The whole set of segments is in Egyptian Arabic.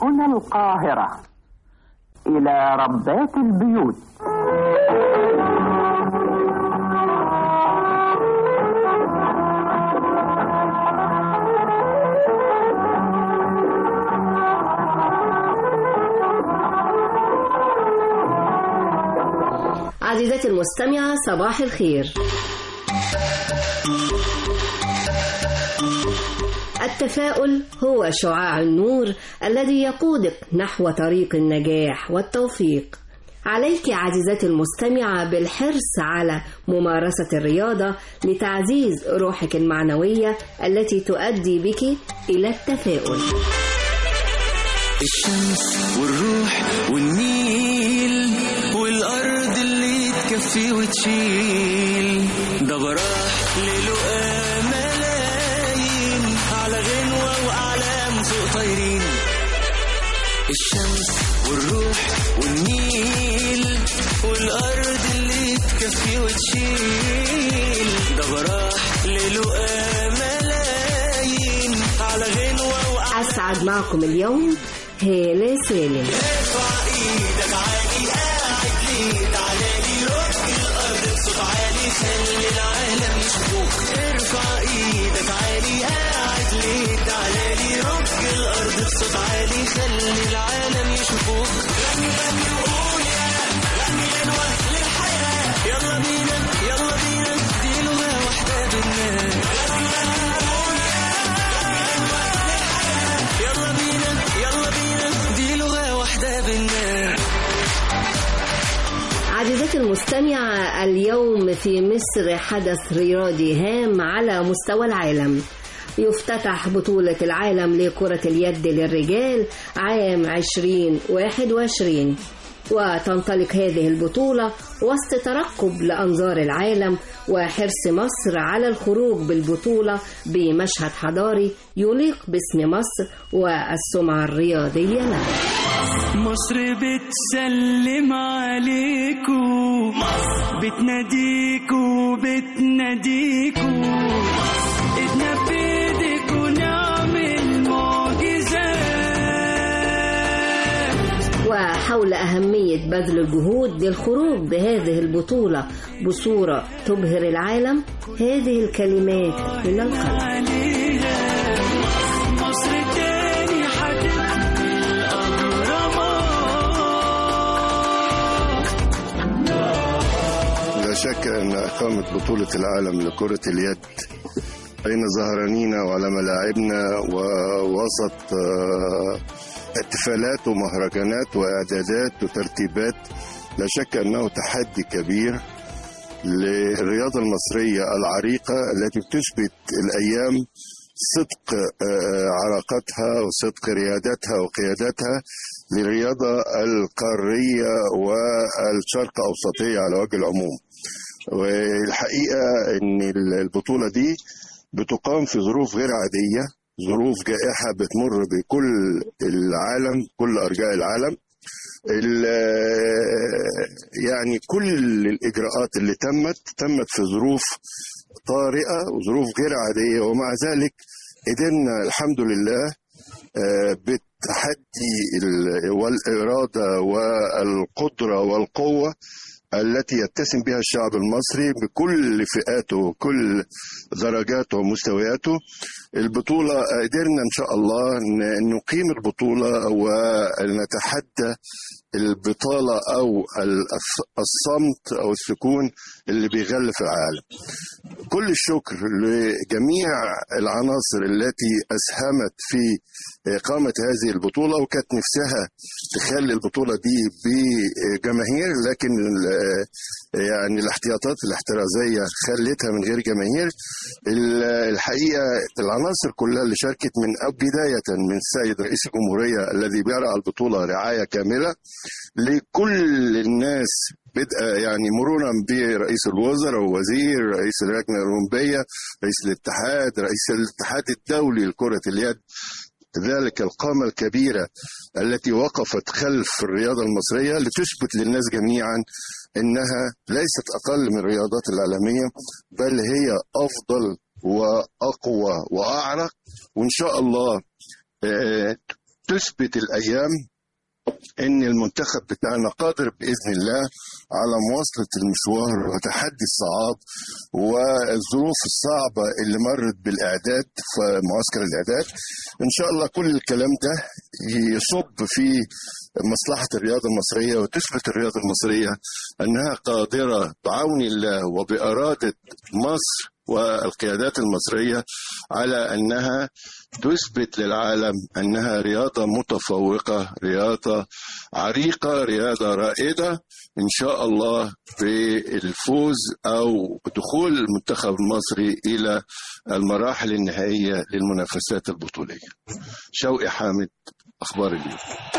هنا القاهرة إلى ربات البيوت عزيزتي المستمعة صباح الخير التفاؤل هو شعاع النور الذي يقودك نحو طريق النجاح والتوفيق عليك عزيزتي المستمعة بالحرص على ممارسة الرياضة لتعزيز روحك المعنوية التي تؤدي بك إلى التفاؤل الشمس والروح والنيل والأرض اللي تكفي وتشيل ده براح للقى ملايين على غنوة وأعلام فوق طايرين الشمس والروح والنيل والأرض اللي تكفي وتشيل ده براح للقى ملايين على غنوة وأعلام أسعد معكم اليوم هالة سالم ارفع ايدك عالي قاعد ليه تعالى لي رد الارض بصوت عالي خلي العالم يشوفوك ارفع ايدك عالي قاعد ليه تعالى لي رد الارض بصوت عالي خلي العالم يشوفوك غني غني وقول يا غني غنوة للحياة يلا بينا يلا بينا دي لغة واحدة بينا يلا بينا يلا بينا دي لغة واحدة بينا عزيزتي المستمعة اليوم في مصر حدث رياضي هام على مستوى العالم يفتتح بطولة العالم لكرة اليد للرجال عام 2021 وتنطلق هذه البطولة وسط ترقب لأنظار العالم وحرص مصر على الخروج بالبطولة بمشهد حضاري يليق باسم مصر والسمعة الرياضية لها مصر بتسلم عليكو بتناديكو بتناديكو ايدنا بايدك ونعمل معجزات وحول أهمية بذل الجهود للخروج بهذه البطولة بصورة تبهر العالم هذه الكلمات من القلب عليها مصر تاني هتبني الأهرامات لا شك أن إقامة بطولة العالم لكرة اليد بين ظهرانينا وعلى ملاعبنا ووسط آه، احتفالات ومهرجانات وإعدادات وترتيبات لا شك أنه تحدي كبير للرياضة المصرية العريقة التي بتثبت الأيام صدق آه، علاقتها وصدق ريادتها وقيادتها للرياضة القارية والشرق أوسطية على وجه العموم والحقيقة أن البطولة دي بتقام في ظروف غير عادية ظروف جائحة بتمر بكل العالم كل أرجاء العالم ال- يعني كل الإجراءات اللي تمت تمت في ظروف طارئة وظروف غير عادية ومع ذلك قدرنا الحمد لله آه، بالتحدي ال- والإرادة والقدرة والقوة التي يتسم بها الشعب المصري بكل فئاته وكل درجاته ومستوياته البطولة قدرنا إن شاء الله ن- نقيم البطولة ونتحدى البطالة أو ال- الصمت أو السكون اللي بيغلف العالم كل الشكر لجميع العناصر التي أسهمت في إقامة هذه البطولة وكانت نفسها تخلي البطولة دي بجماهير لكن ال- يعني الاحتياطات الاحترازية خلتها من غير جماهير ال- الحقيقة العناصر كلها اللي شاركت من أو بداية من السيد رئيس الجمهورية الذي بيرعى البطولة رعاية كاملة لكل الناس بدء يعني مرورا برئيس الوزراء ووزير رئيس اللجنة الأولمبية رئيس الاتحاد رئيس الاتحاد الدولي لكرة اليد ذلك القامة الكبيرة التي وقفت خلف الرياضة المصرية لتثبت للناس جميعا انها ليست اقل من الرياضات العالمية بل هي افضل واقوى واعرق وان شاء الله آه، تثبت الايام ان المنتخب بتاعنا قادر باذن الله على مواصله المشوار وتحدي الصعاب والظروف الصعبه اللي مرت بالاعداد في معسكر الاعداد ان شاء الله كل الكلام ده يصب في مصلحه الرياضه المصريه وتثبت الرياضه المصريه انها قادره بعون الله وباراده مصر والقيادات المصريه على انها تثبت للعالم انها رياضه متفوقه رياضه عريقه رياضه رائده ان شاء الله بالفوز او دخول المنتخب المصري الى المراحل النهائيه للمنافسات البطوليه. شوقي حامد اخبار اليوم.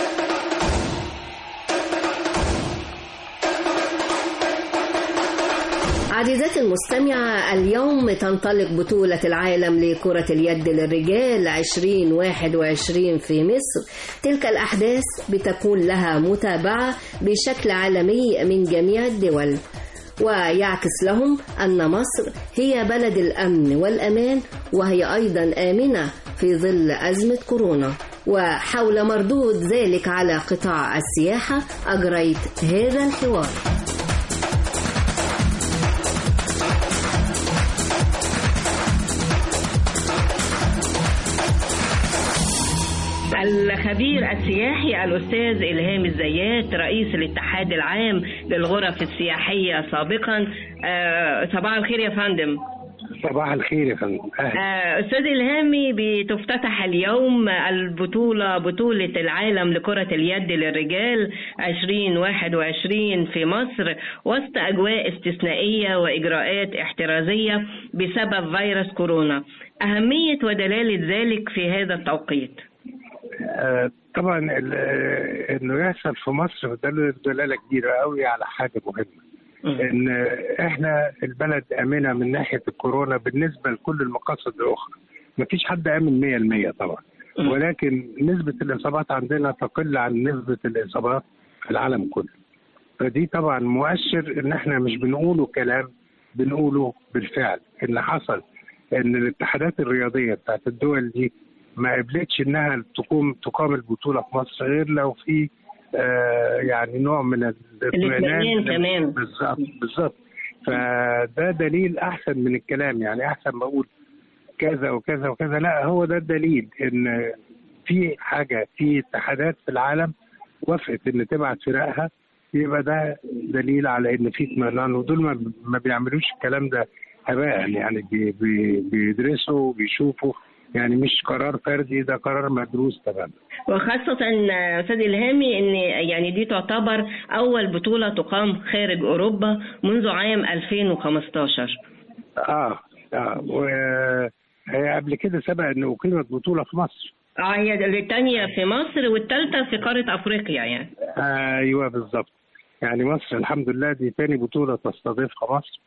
عزيزاتي المستمعة اليوم تنطلق بطولة العالم لكرة اليد للرجال 2021 في مصر تلك الأحداث بتكون لها متابعة بشكل عالمي من جميع الدول ويعكس لهم أن مصر هي بلد الأمن والأمان وهي أيضا آمنة في ظل أزمة كورونا وحول مردود ذلك على قطاع السياحة أجريت هذا الحوار الخبير السياحي الأستاذ إلهام الزيات رئيس الاتحاد العام للغرف السياحية سابقا آه، صباح الخير يا فندم صباح الخير يا فندم أهلا. آه، أستاذ إلهامي بتفتتح اليوم البطولة بطولة العالم لكرة اليد للرجال 2021 في مصر وسط أجواء استثنائية وإجراءات احترازية بسبب فيروس كورونا أهمية ودلالة ذلك في هذا التوقيت آه، طبعا ال- آه، انه يحصل في مصر ده دلاله كبيره قوي على حاجه مهمه ان احنا البلد امنه من ناحيه الكورونا بالنسبه لكل المقاصد الاخرى مفيش حد امن 100% طبعا مم. ولكن نسبه الاصابات عندنا تقل عن نسبه الاصابات في العالم كله فدي طبعا مؤشر ان احنا مش بنقوله كلام بنقوله بالفعل ان حصل ان الاتحادات الرياضيه بتاعت الدول دي ما قبلتش انها تقوم تقام البطوله في مصر غير لو في آه يعني نوع من الاطمئنان كمان. بالظبط بالظبط فده دليل احسن من الكلام يعني احسن ما اقول كذا وكذا وكذا لا هو ده الدليل ان في حاجه في اتحادات في العالم وافقت ان تبعت فرقها يبقى ده دليل على ان في اطمئنان ودول ما, ما بيعملوش الكلام ده هباء يعني بي بي بيدرسوا وبيشوفوا يعني مش قرار فردي ده قرار مدروس تماما وخاصة آه، أستاذ إلهامي إن يعني دي تعتبر أول بطولة تقام خارج أوروبا منذ عام 2015 اه اه وهي قبل كده سبق ان اقيمت بطوله في مصر اه هي الثانية في مصر والثالثة في قارة أفريقيا يعني ايوه بالظبط يعني مصر الحمد لله دي تاني بطوله تستضيفها مصر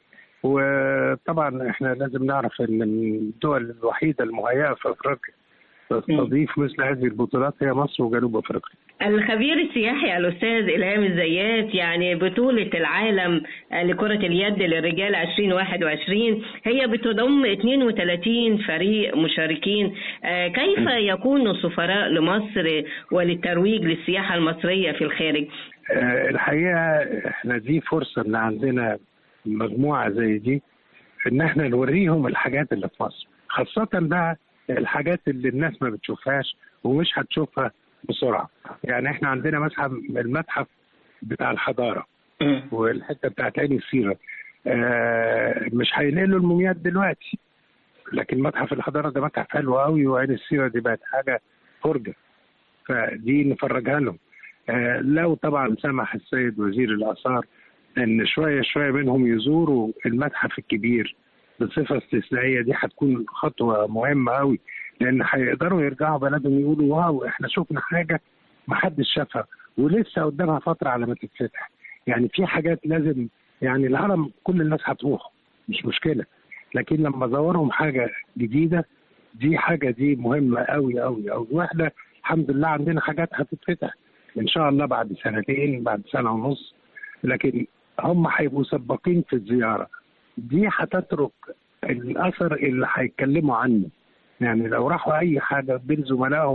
وطبعا احنا لازم نعرف ان الدول الوحيده المهيئه في افريقيا تستضيف مثل هذه البطولات هي مصر وجنوب افريقيا الخبير السياحي الأستاذ إلهام الزيات يعني بطولة العالم لكرة اليد للرجال 2021 هي بتضم 32 فريق مشاركين آه، كيف يكون سفراء لمصر وللترويج للسياحة المصرية في الخارج؟ آه، الحقيقه احنا دي فرصه ان عندنا مجموعه زي دي ان احنا نوريهم الحاجات اللي في مصر خاصه بقى الحاجات اللي الناس ما بتشوفهاش ومش هتشوفها بسرعه يعني احنا عندنا متحف المتحف بتاع الحضاره والحته بتاعت عين السيره آه مش هينقلوا الموميات دلوقتي لكن متحف الحضاره ده متحف حلو قوي وعين السيره دي بقت حاجه فرجه فدي نفرجها لهم آه لو طبعا سمح السيد وزير الاثار ان شويه شويه منهم يزوروا المتحف الكبير بصفه استثنائيه دي هتكون خطوه مهمه قوي لان هيقدروا يرجعوا بلدهم يقولوا واو احنا شفنا حاجه ما حدش شافها ولسه قدامها فتره على ما تتفتح يعني في حاجات لازم يعني الهرم كل الناس هتروح مش مشكله لكن لما ازورهم حاجه جديده دي حاجه دي مهمه قوي قوي قوي واحنا الحمد لله عندنا حاجات هتتفتح ان شاء الله بعد سنتين بعد سنه ونص لكن هم هيبقوا سباقين في الزياره دي هتترك الاثر اللي هيتكلموا عنه يعني لو راحوا اي حاجه بين زملائهم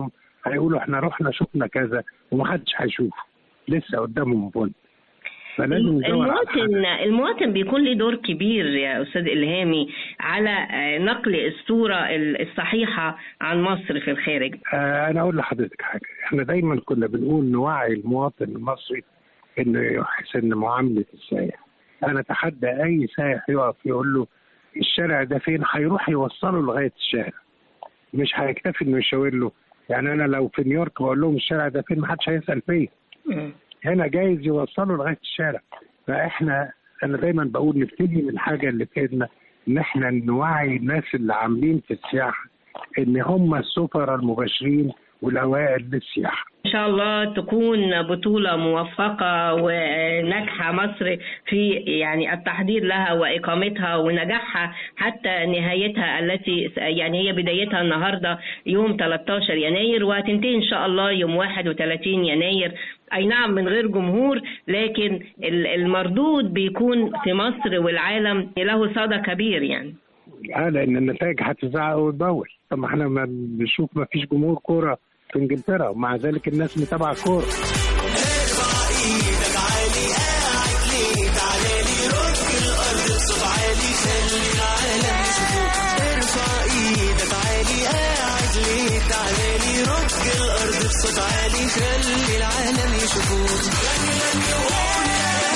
هيقولوا احنا رحنا شفنا كذا ومحدش هيشوفه لسه قدامهم بنت فلازم ندور على حاجة. المواطن المواطن بيكون له دور كبير يا استاذ الهامي على آه، نقل الصوره ال- الصحيحه عن مصر في الخارج آه انا اقول لحضرتك حاجه احنا دايما كنا بنقول نوعي المواطن المصري انه يحسن معامله السائح انا اتحدى اي سائح يقف يقول له الشارع ده فين هيروح يوصله لغايه الشارع مش هيكتفي انه يشاور له يعني انا لو في نيويورك بقول لهم الشارع ده فين محدش هيسال فيا هنا جايز يوصلوا لغايه الشارع فاحنا انا دايما بقول نبتدي من الحاجه اللي في ايدنا ان احنا نوعي الناس اللي عاملين في السياحه ان هم السفراء المباشرين والاوائل للسياحه ان شاء الله تكون بطوله موفقه وناجحه مصر في يعني التحضير لها واقامتها ونجاحها حتى نهايتها التي يعني هي بدايتها النهارده يوم 13 يناير وهتنتهي ان شاء الله يوم 31 يناير اي نعم من غير جمهور لكن ال- المردود بيكون في مصر والعالم له صدى كبير يعني اه لان النتائج هتزعق اول باول طب ما احنا ما بنشوف ما فيش جمهور كوره في انجلترا ومع ذلك الناس متابعه كوره ارفع ايدك عالي قاعد ليه تعالى لي رج الارض بصوت عالي خلي العالم يشوفوك ارفع ايدك عالي قاعد ليه تعالى لي رج الارض بصوت عالي خلي العالم يشوفوك غني غني وقول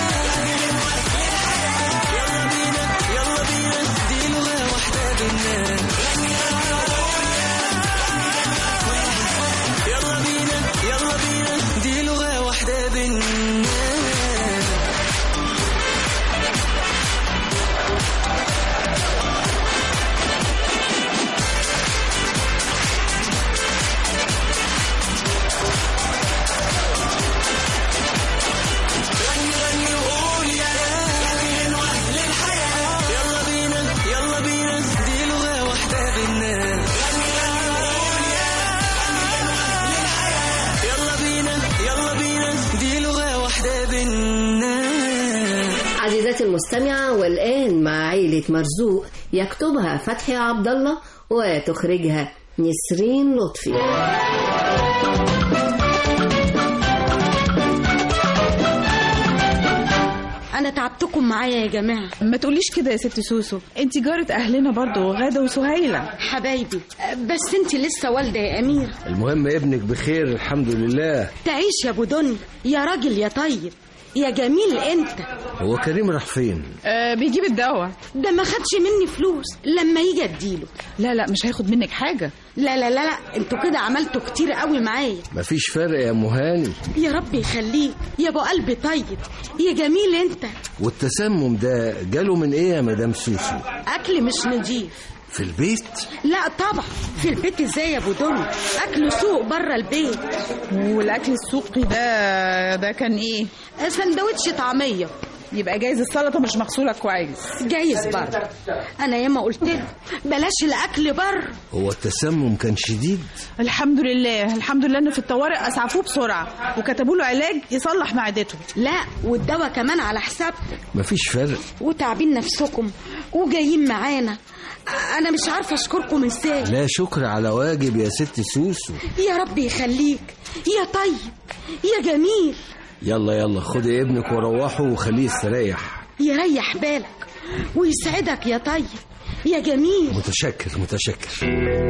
يلا بينا يلا بينا دي لغة واحدة بينا يلا بينا يلا بينا دي لغة واحدة بينا غني غني وقول يا راجل واهل الحياة يلا بينا يلا بينا دي لغة واحدة بينا غني غني وقول يا راجل واهل الحياة يلا بينا يلا بينا دي لغة واحدة بينا عزيزاتي المستمعة والآن مع عيلة مرزوق يكتبها فتحي عبد الله وتخرجها نسرين لطفي انا تعبتكم معايا يا جماعه ما تقوليش كده يا ست سوسو انت جارة اهلنا برضو غادة وسهيلة حبايبي بس انت لسه والده يا امير المهم ابنك بخير الحمد لله تعيش يا ابو دنيا يا راجل يا طيب يا جميل انت هو كريم راح فين آه بيجيب الدواء ده ما خدش مني فلوس لما يجي اديله لا لا مش هياخد منك حاجة لا لا لا لا انتوا كده عملتوا كتير قوي معايا مفيش فرق يا مهاني يا رب يخليك يا ابو قلب طيب يا جميل انت والتسمم ده جاله من ايه يا مدام سوسو اكل مش نضيف في البيت لا طبعا في البيت ازاي يا ابو دنيا اكل سوق بره البيت والاكل السوقي ده ده كان ايه سندوتش طعميه يبقى جايز السلطة مش مغسولة كويس جايز برضه انا ياما قلت له بلاش الاكل بره هو التسمم كان شديد الحمد لله الحمد لله ان في الطوارئ اسعفوه بسرعة وكتبوا له علاج يصلح معدته لا والدواء كمان على حساب مفيش فرق وتعبين نفسكم وجايين معانا انا مش عارفه اشكركم ازاي لا شكر على واجب يا ست سوسو يا رب يخليك يا طيب يا جميل يلا يلا خدي ابنك وروحه وخليه يستريح يريح بالك ويسعدك يا طيب يا جميل متشكر متشكر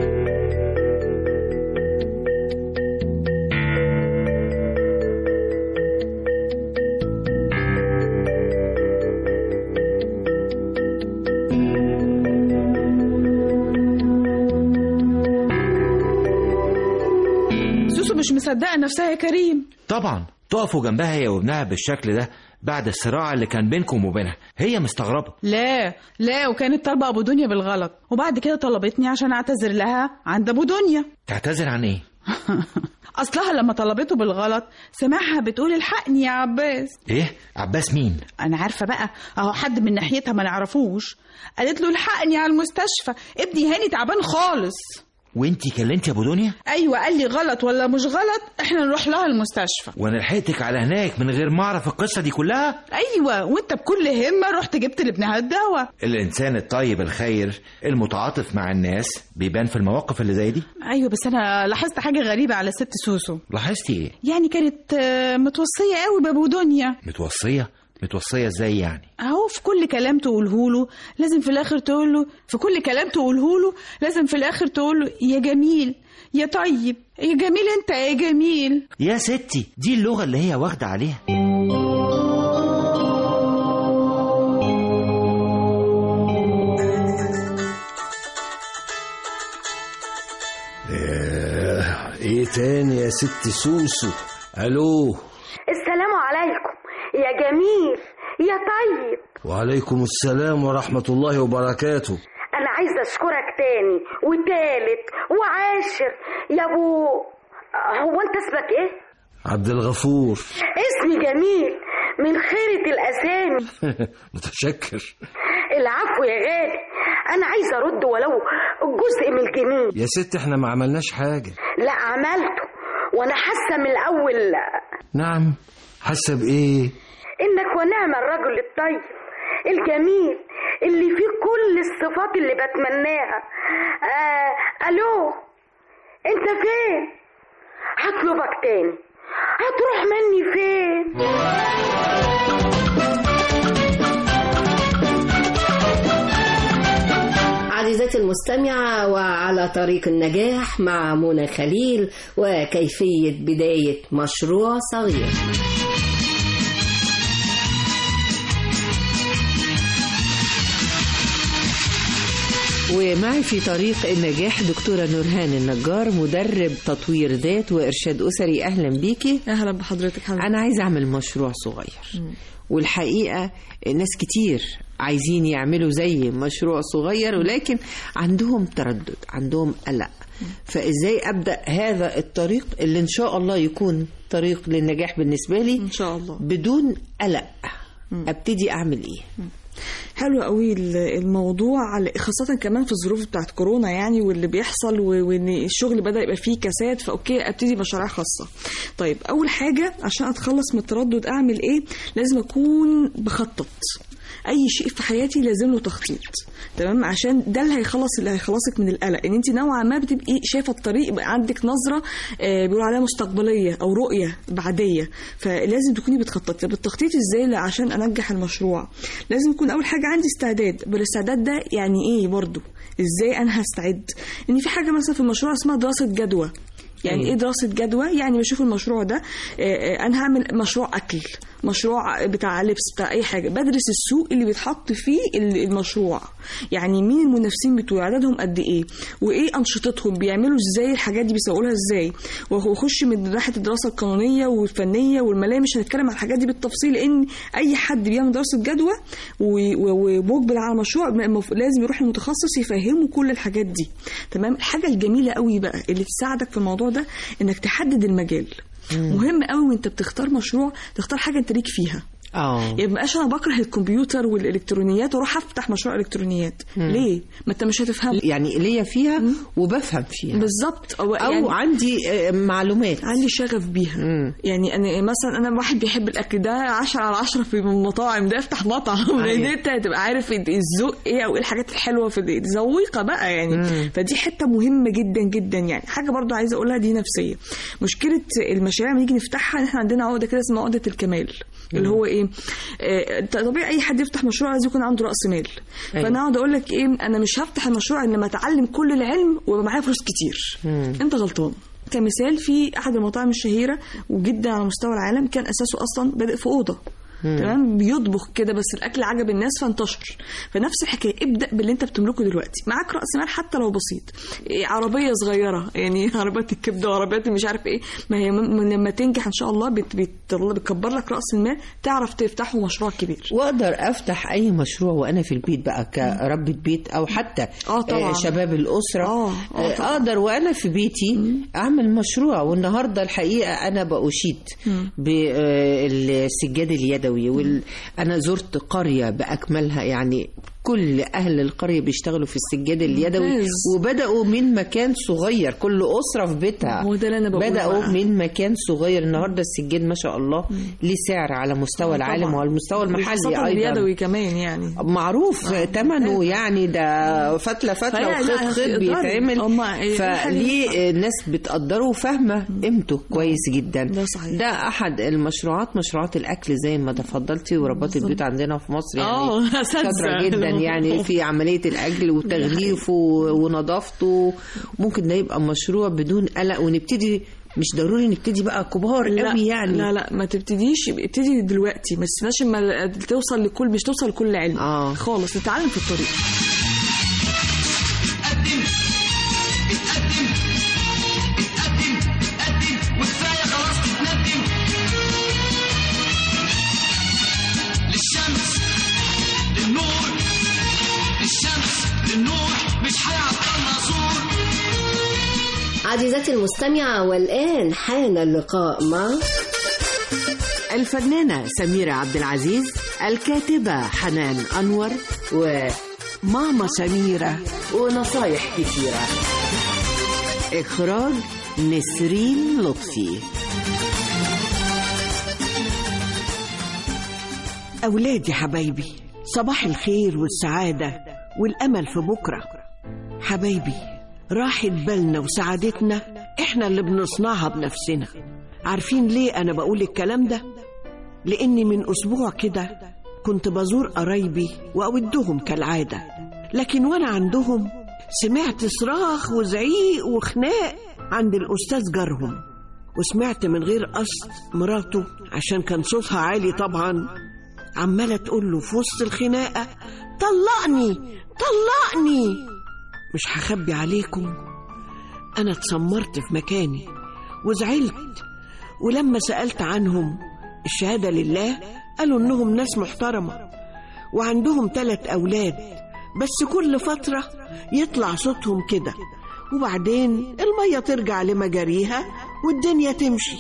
سوسو مش مصدقة نفسها يا كريم طبعا تقفوا جنبها هي وابنها بالشكل ده بعد الصراع اللي كان بينكم وبينها هي مستغربة لا لا وكانت طالبة ابو دنيا بالغلط وبعد كده طلبتني عشان اعتذر لها عند ابو دنيا تعتذر عن ايه اصلها لما طلبته بالغلط سمعها بتقول الحقني يا عباس ايه عباس مين انا عارفه بقى اهو حد من ناحيتها ما نعرفوش قالت له الحقني على المستشفى ابني هاني تعبان خالص وانتي كلمتي ابو دنيا ايوه قال لي غلط ولا مش غلط احنا نروح لها المستشفى وانا لحقتك على هناك من غير ما اعرف القصه دي كلها ايوه وانت بكل همه رحت جبت لابنها الدواء الانسان الطيب الخير المتعاطف مع الناس بيبان في المواقف اللي زي دي ايوه بس انا لاحظت حاجه غريبه على ست سوسو لاحظتي ايه يعني كانت آه، متوصيه قوي بابو دنيا متوصيه متوصيه ازاي يعني اهو في كل كلام تقوله له لازم في الاخر تقول له في كل كلام تقوله له لازم في الاخر تقول له يا جميل يا طيب يا جميل انت يا جميل يا ستي دي اللغه اللي هي واخده عليها آه، ايه تاني يا ست سوسو الو السلام عليكم يا جميل يا طيب وعليكم السلام ورحمة الله وبركاته انا عايزه اشكرك تاني وتالت وعاشر يا ابو هو انت اسمك ايه عبد الغفور اسمي جميل من خيرة الاسامي متشكر العفو يا غالي انا عايزه ارد ولو جزء من الجميل يا ست احنا ما عملناش حاجة لا عملته وانا حاسه من الاول نعم حاسة بايه انك ونعم الرجل الطيب الجميل اللي فيه كل الصفات اللي بتمناها آه الو انت فين هطلبك تاني هتروح مني فين عزيزتي المستمعة وعلى طريق النجاح مع منى خليل وكيفية بداية مشروع صغير ومعي في طريق النجاح دكتورة نورهان النجار مدرب تطوير ذات وإرشاد أسري أهلا بيكي أهلا بحضرتك حضرتك. أنا عايزة أعمل مشروع صغير والحقيقة ناس كتير عايزين يعملوا زي مشروع صغير ولكن عندهم تردد عندهم قلق فإزاي أبدأ هذا الطريق اللي إن شاء الله يكون طريق للنجاح بالنسبة لي إن شاء الله بدون قلق أبتدي أعمل إيه حلو قوي ال- الموضوع على- خاصة كمان في الظروف بتاعت كورونا يعني واللي بيحصل و- وان الشغل بدأ يبقى فيه كساد فاوكي ابتدي مشاريع خاصة. طيب اول حاجة عشان اتخلص من التردد اعمل ايه؟ لازم اكون بخطط. اي شيء في حياتي لازم له تخطيط تمام عشان ده اللي هيخلص اللي هيخلصك من القلق ان انت نوعا ما بتبقي شايفه الطريق يبقى عندك نظره آه بيقولوا عليها مستقبليه او رؤيه بعديه فلازم تكوني بتخططي طب التخطيط ازاي لا عشان انجح المشروع لازم يكون اول حاجه عندي استعداد بالاستعداد ده يعني ايه برضو ازاي انا هستعد ان في حاجه مثلا في المشروع اسمها دراسه جدوى يعني أيوة. ايه دراسه جدوى يعني بشوف المشروع ده آه، آه، انا هعمل مشروع اكل مشروع بتاع لبس بتاع اي حاجه بدرس السوق اللي بيتحط فيه ال- المشروع يعني مين المنافسين بتوعي عددهم قد ايه وايه انشطتهم بيعملوا ازاي الحاجات دي بيسوقوا لها ازاي واخش من ناحيه الدراسه القانونيه والفنيه والماليه مش هنتكلم عن الحاجات دي بالتفصيل لان اي حد بيعمل دراسه جدوى و- و- ومقبل على مشروع المف- لازم يروح لمتخصص يفهمه كل الحاجات دي تمام الحاجه الجميله قوي بقى اللي تساعدك في الموضوع ده انك تحدد المجال مهم قوي وانت بتختار مشروع تختار حاجه انت ليك فيها اه يا مبقاش انا بكره الكمبيوتر والالكترونيات واروح افتح مشروع الكترونيات مم. ليه ما انت مش هتفهم يعني ليا فيها وبفهم فيها بالظبط او, أو يعني عندي آه، معلومات عندي شغف بيها مم. يعني انا مثلا انا واحد بيحب الاكل ده 10 على 10 في المطاعم ده افتح مطعم لان أيوة. انت هتبقى عارف الذوق ايه او ايه الحاجات الحلوه في دي ذويقه بقى يعني مم. فدي حته مهمه جدا جدا يعني حاجه برضو عايزه اقولها دي نفسيه مشكله المشاريع لما نيجي نفتحها ان احنا عندنا عقده كده اسمها عقده الكمال اللي هو ايه آه، طبيعي اي حد يفتح مشروع لازم يكون عنده راس مال أيوة. فانا اقعد اقول لك ايه انا مش هفتح المشروع الا لما اتعلم كل العلم ويبقى معايا فلوس كتير مم. انت غلطان كمثال في احد المطاعم الشهيره وجدا على مستوى العالم كان اساسه اصلا بادئ في اوضه مم. تمام بيطبخ كده بس الاكل عجب الناس فانتشر فنفس الحكايه ابدا باللي انت بتملكه دلوقتي معاك راس مال حتى لو بسيط إيه، عربيه صغيره يعني عربيات الكبده وعربيات مش عارف ايه ما هي م- لما تنجح ان شاء الله بت بت الله بتكبر لك راس المال تعرف تفتحه مشروع كبير واقدر افتح اي مشروع وانا في البيت بقى كربة بيت او حتى اه طبعا. آه، شباب الاسره اه آه، طبعا. اقدر وانا في بيتي اعمل مشروع والنهارده الحقيقه انا بأشيد مم. بالسجاد اليدوي وال... انا زرت قريه باكملها يعني كل اهل القريه بيشتغلوا في السجاد اليدوي ممتاز. وبداوا من مكان صغير كل اسره في بيتها هو ده اللي أنا بقوله بداوا بقى. من مكان صغير النهارده السجاد ما شاء الله ليه سعر على مستوى العالم طبعاً. وعلى المستوى المحلي وخاصة ايضا اليدوي كمان يعني معروف ثمنه يعني ده فتله فتله فهي- وخيط لا، خيط إقدار. بيتعمل هما- فليه الناس بتقدره وفاهمه قيمته كويس جدا ده صحيح. ده احد المشروعات مشروعات الاكل زي ما تفضلتي وربات البيوت عندنا في مصر آه، يعني أساتذة. شاطره جدا يعني في عمليه الاكل وتغليفه ونظافته ممكن ده يبقى مشروع بدون قلق ونبتدي مش ضروري نبتدي بقى كبار لا قوي يعني لا لا ما تبتديش ابتدي دلوقتي ما تستناش اما توصل لكل مش توصل لكل علم آه. خالص تتعلم في الطريق وكفايه خلاص تتندم للشمس للنور للشمس للنور مش هيعطلنا سور عزيزتي المستمعة والآن حان اللقاء مع الفنانة سميرة عبد العزيز الكاتبة حنان أنور وماما سميرة ونصايح كتيرة إخراج نسرين لطفي أولادي حبايبي صباح الخير والسعادة والأمل في بكرة حبايبي راحة بالنا وسعادتنا إحنا اللي بنصنعها بنفسنا عارفين ليه أنا بقول الكلام ده؟ لأني من أسبوع كده كنت بزور قرايبي وأودهم كالعادة لكن وأنا عندهم سمعت صراخ وزعيق وخناق عند الأستاذ جارهم وسمعت من غير قصد مراته عشان كان صوتها عالي طبعا عمالة تقول له في وسط الخناقة طلقني طلقني مش هخبي عليكم أنا اتسمرت في مكاني وزعلت ولما سألت عنهم الشهادة لله قالوا إنهم ناس محترمة وعندهم ثلاث أولاد بس كل فترة يطلع صوتهم كده وبعدين المية ترجع لمجاريها والدنيا تمشي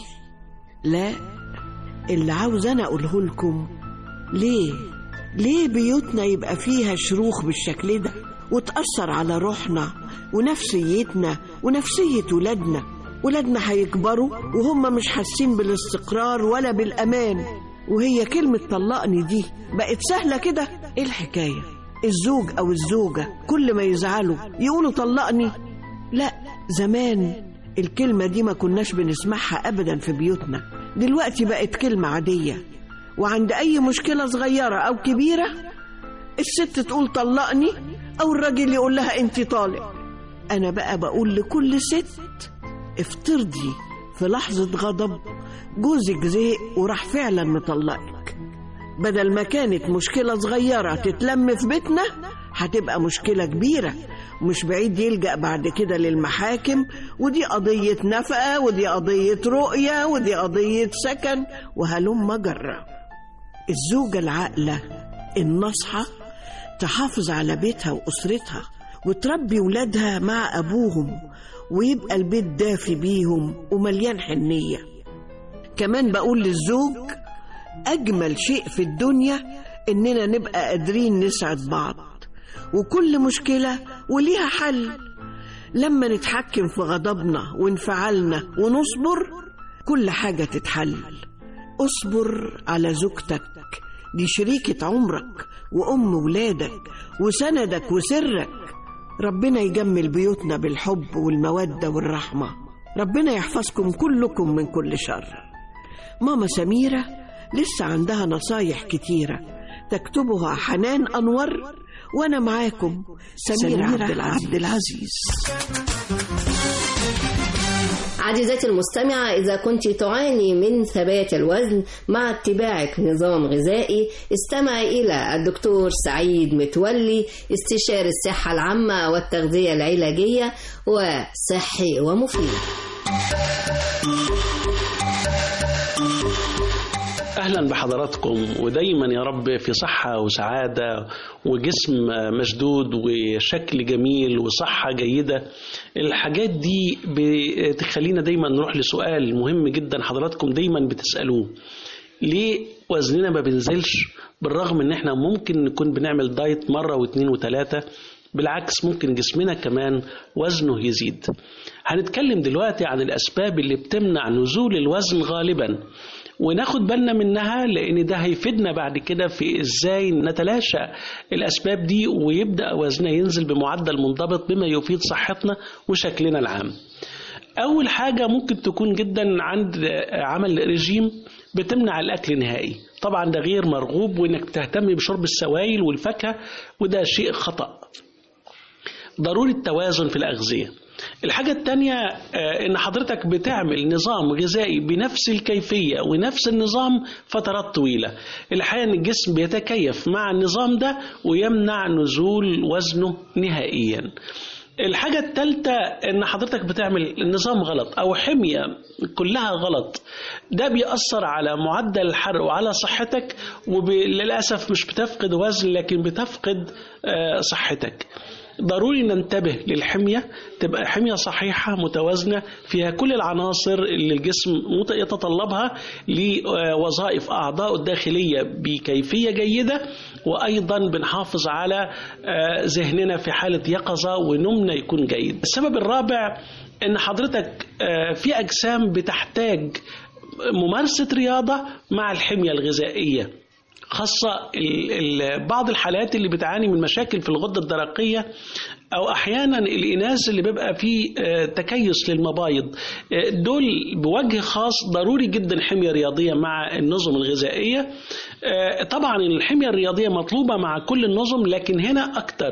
لا اللي عاوز أنا أقوله لكم ليه ليه بيوتنا يبقى فيها شروخ بالشكل ده وتأثر على روحنا ونفسيتنا ونفسية ولادنا ولادنا هيكبروا وهم مش حاسين بالاستقرار ولا بالأمان وهي كلمة طلقني دي بقت سهلة كده ايه الحكاية الزوج أو الزوجة كل ما يزعلوا يقولوا طلقني لا زمان الكلمة دي ما كناش بنسمعها أبدا في بيوتنا دلوقتي بقت كلمة عادية وعند أي مشكلة صغيرة أو كبيرة الست تقول طلقني أو الراجل يقول لها أنت طالق أنا بقى بقول لكل ست افترضي في لحظة غضب جوزك زهق وراح فعلا مطلقك بدل ما كانت مشكلة صغيرة تتلم في بيتنا هتبقى مشكلة كبيرة مش بعيد يلجأ بعد كده للمحاكم ودي قضية نفقة ودي قضية رؤية ودي قضية سكن وهلم مجرة الزوجة العاقلة الناصحة تحافظ على بيتها وأسرتها وتربي ولادها مع أبوهم ويبقى البيت دافي بيهم ومليان حنية كمان بقول للزوج أجمل شيء في الدنيا إننا نبقى قادرين نسعد بعض وكل مشكلة وليها حل لما نتحكم في غضبنا وانفعالنا ونصبر كل حاجة تتحل اصبر على زوجتك دي شريكة عمرك وأم ولادك وسندك وسرك ربنا يجمل بيوتنا بالحب والمودة والرحمة ربنا يحفظكم كلكم من كل شر ماما سميرة لسه عندها نصايح كتيرة تكتبها حنان أنور وأنا معاكم سميرة, سميرة عبد العزيز, عبد العزيز. عزيزتي المستمعة إذا كنت تعاني من ثبات الوزن مع اتباعك نظام غذائي استمعي إلى الدكتور سعيد متولي استشاري الصحة العامة والتغذية العلاجية وصحي ومفيد اهلا بحضراتكم ودايما يا رب في صحه وسعاده وجسم مشدود وشكل جميل وصحه جيده الحاجات دي بتخلينا دايما نروح لسؤال مهم جدا حضراتكم دايما بتسالوه ليه وزننا ما بينزلش بالرغم ان احنا ممكن نكون بنعمل دايت مرة واثنين وثلاثة بالعكس ممكن جسمنا كمان وزنه يزيد هنتكلم دلوقتي عن الأسباب اللي بتمنع نزول الوزن غالبا وناخد بالنا منها لأن ده هيفيدنا بعد كده في إزاي نتلاشى الأسباب دي ويبدأ وزننا ينزل بمعدل منضبط بما يفيد صحتنا وشكلنا العام أول حاجة ممكن تكون جدا عند عمل رجيم بتمنع الأكل نهائي طبعا ده غير مرغوب وإنك تهتم بشرب السوائل والفاكهة وده شيء خطأ ضروري التوازن في الأغذية الحاجة التانية آه، إن حضرتك بتعمل نظام غذائي بنفس الكيفية ونفس النظام فترات طويلة الحقيقة إن الجسم بيتكيف مع النظام ده ويمنع نزول وزنه نهائيا الحاجة الثالثة إن حضرتك بتعمل نظام غلط أو حمية كلها غلط ده بيأثر على معدل الحرق وعلى صحتك وللأسف مش بتفقد وزن لكن بتفقد آه، صحتك ضروري ننتبه للحمية تبقى حمية صحيحة متوازنة فيها كل العناصر اللي الجسم مت- يتطلبها لوظائف أعضاء الداخلية بكيفية جيدة وأيضا بنحافظ على آه، ذهننا في حالة يقظة ونومنا يكون جيد السبب الرابع أن حضرتك آه، في أجسام بتحتاج ممارسة رياضة مع الحمية الغذائية خاصة ال- ال- بعض الحالات اللي بتعاني من مشاكل في الغدة الدرقية أو أحيانا الإناث اللي بيبقى فيه آه، تكيس للمبايض آه، دول بوجه خاص ضروري جدا حمية رياضية مع النظم الغذائية آه، طبعا الحمية الرياضية مطلوبة مع كل النظم لكن هنا أكتر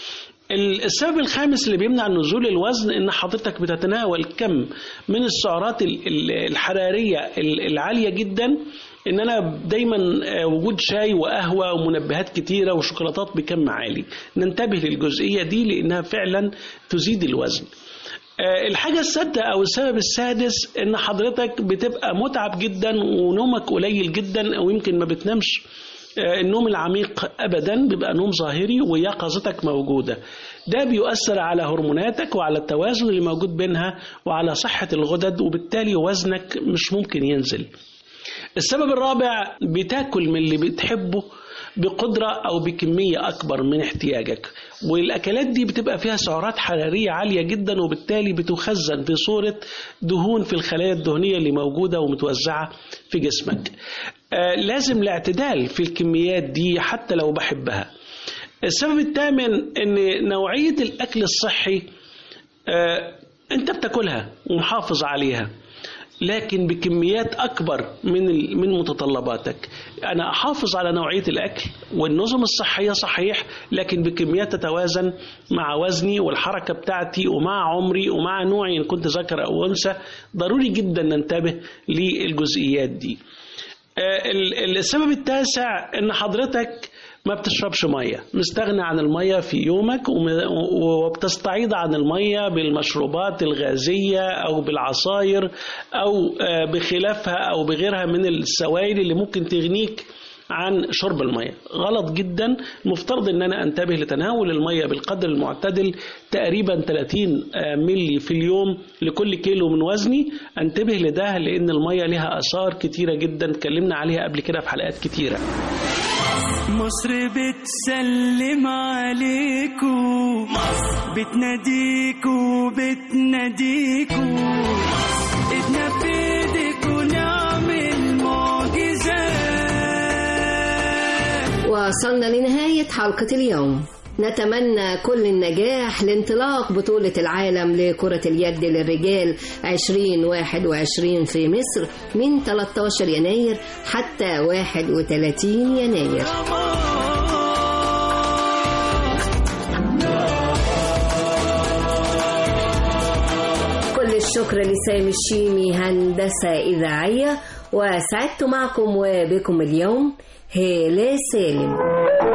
السبب الخامس اللي بيمنع نزول الوزن ان حضرتك بتتناول كم من السعرات ال- ال- الحراريه ال- العاليه جدا ان انا دايما آه، وجود شاي وقهوه ومنبهات كتيره وشوكولاتات بكم عالي ننتبه للجزئيه دي لانها فعلا تزيد الوزن آه، الحاجة السادسة أو السبب السادس إن حضرتك بتبقى متعب جدا ونومك قليل جدا أو يمكن ما بتنامش آه، النوم العميق أبدا بيبقى نوم ظاهري ويقظتك موجودة ده بيؤثر على هرموناتك وعلى التوازن اللي موجود بينها وعلى صحة الغدد وبالتالي وزنك مش ممكن ينزل السبب الرابع بتاكل من اللي بتحبه بقدرة أو بكمية أكبر من احتياجك والأكلات دي بتبقى فيها سعرات حرارية عالية جدا وبالتالي بتخزن في صورة دهون في الخلايا الدهنية اللي موجودة ومتوزعة في جسمك آه لازم الاعتدال في الكميات دي حتى لو بحبها السبب الثامن ان نوعية الأكل الصحي آه انت بتاكلها ومحافظ عليها لكن بكميات اكبر من ال- من متطلباتك انا احافظ على نوعيه الاكل والنظم الصحيه صحيح لكن بكميات تتوازن مع وزني والحركه بتاعتي ومع عمري ومع نوعي ان كنت ذكر او انثى ضروري جدا ننتبه للجزئيات دي آه، ال- السبب التاسع ان حضرتك ما بتشربش ميه مستغني عن الميه في يومك وم- وبتستعيض عن الميه بالمشروبات الغازيه او بالعصاير او آه، بخلافها او بغيرها من السوائل اللي ممكن تغنيك عن شرب الميه غلط جدا المفترض ان انا انتبه لتناول الميه بالقدر المعتدل تقريبا 30 آه، ملي في اليوم لكل كيلو من وزني انتبه لده لان الميه لها اثار كتيره جدا اتكلمنا عليها قبل كده في حلقات كتيره مصر بتسلم عليكو بتناديكو بتناديكو ايدنا في ايديكو نعمل معجزات وصلنا لنهاية حلقة اليوم نتمنى كل النجاح لانطلاق بطولة العالم لكرة اليد للرجال 2021 في مصر من 13 يناير حتى 31 يناير كل الشكر لسامي الشيمي هندسة إذاعية وسعدت معكم وبكم اليوم هالة سالم